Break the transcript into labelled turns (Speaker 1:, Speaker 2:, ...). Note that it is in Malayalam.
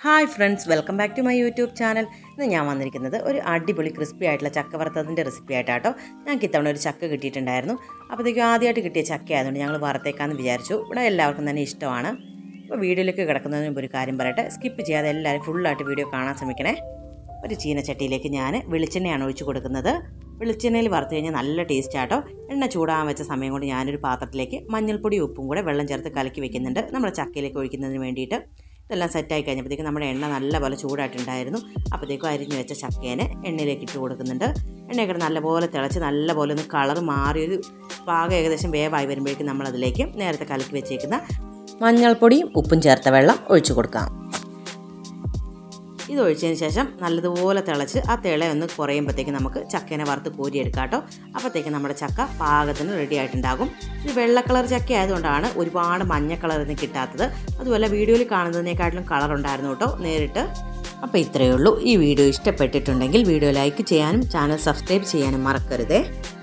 Speaker 1: hi friends welcome back to my YouTube channel ഇന്ന് ഞാൻ വന്നിരിക്കുന്നത് ഒരു അടിപൊളി ക്രിസ്പി ആയിട്ടുള്ള ചക്ക വറുത്തതിൻ്റെ റെസിപ്പി ആയിട്ടാട്ടോ ഞങ്ങൾക്ക് ഇത്തവണ ഒരു ചക്ക കിട്ടിയിട്ടുണ്ടായിരുന്നു അപ്പോഴത്തേക്കും ആദ്യമായിട്ട് കിട്ടിയ ചക്ക ആയതുകൊണ്ട് ഞങ്ങൾ വറുത്തേക്കാമെന്ന് വിചാരിച്ചു ഇവിടെ എല്ലാവർക്കും തന്നെ ഇഷ്ടമാണ് അപ്പോൾ വീഡിയോയിലേക്ക് കിടക്കുന്നതിന് മുമ്പ് ഒരു കാര്യം പറയട്ടെ സ്കിപ്പ് ചെയ്യാതെ എല്ലാവരും ഫുള്ളായിട്ട് വീഡിയോ കാണാൻ ശ്രമിക്കണേ ഒരു ചീനച്ചട്ടിയിലേക്ക് ഞാൻ വെളിച്ചെണ്ണയാണ് ഒഴിച്ച് കൊടുക്കുന്നത് വെളിച്ചെണ്ണയിൽ വറുത്ത് കഴിഞ്ഞാൽ നല്ല ടേസ്റ്റ് ആട്ടോ എണ്ണ ചൂടാകാൻ വെച്ച സമയം കൊണ്ട് ഞാനൊരു പാത്രത്തിലേക്ക് മഞ്ഞൾപ്പൊടി ഉപ്പും കൂടെ വെള്ളം ചേർത്ത് കലക്കി വെക്കുന്നുണ്ട് നമ്മുടെ ചക്കയിലേക്ക് ഒഴിക്കുന്നതിന് വേണ്ടിയിട്ട് ഇതെല്ലാം സെറ്റായി കഴിഞ്ഞപ്പോഴത്തേക്കും നമ്മുടെ എണ്ണ നല്ലപോലെ ചൂടായിട്ടുണ്ടായിരുന്നു അപ്പോഴത്തേക്കും അരിഞ്ഞു വെച്ച ചക്കേനെ എണ്ണയിലേക്ക് ഇട്ട് കൊടുക്കുന്നുണ്ട് എണ്ണയൊക്കെ നല്ലപോലെ തിളച്ച് നല്ലപോലെ ഒന്ന് കളർ മാറിയൊരു പാകം ഏകദേശം വേവായി വരുമ്പോഴേക്കും നമ്മളതിലേക്ക് നേരത്തെ കലക്കി വെച്ചേക്കുന്ന മഞ്ഞൾപ്പൊടിയും ഉപ്പും ചേർത്ത വെള്ളം ഒഴിച്ചു കൊടുക്കാം ഇത് ഒഴിച്ചതിന് ശേഷം നല്ലതുപോലെ തിളച്ച് ആ തിള ഒന്ന് കുറയുമ്പോഴത്തേക്ക് നമുക്ക് ചക്കേനെ വറുത്ത് കോരിയെടുക്കാം കേട്ടോ അപ്പോഴത്തേക്ക് നമ്മുടെ ചക്ക പാകത്തിന് റെഡി ആയിട്ടുണ്ടാകും ഇത് വെള്ള കളർ ചക്ക ആയതുകൊണ്ടാണ് ഒരുപാട് മഞ്ഞ കളറിന് കിട്ടാത്തത് അതുപോലെ വീഡിയോയിൽ കാണുന്നതിനേക്കാട്ടിലും കളർ ഉണ്ടായിരുന്നു കേട്ടോ നേരിട്ട് അപ്പോൾ ഇത്രയേ ഉള്ളൂ ഈ വീഡിയോ ഇഷ്ടപ്പെട്ടിട്ടുണ്ടെങ്കിൽ വീഡിയോ ലൈക്ക് ചെയ്യാനും ചാനൽ സബ്സ്ക്രൈബ് ചെയ്യാനും മറക്കരുതേ